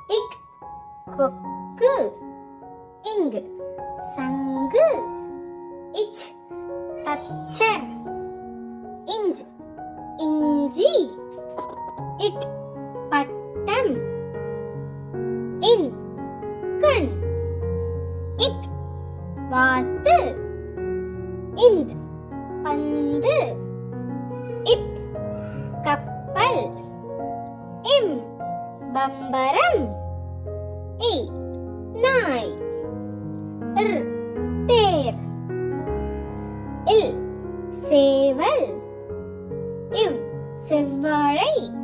இக் கொக்கு இங்கு சங்கு இச் தச்சர் இஞ்ச் இஞ்சி இட் பட்டம் இன் கண் இத் வாத்து இந்த் பந்து இப் கப்பல் இம் பம்பரம் இ நாய் இர் தேர் இல் சேவல் இவ் செவ்வாழை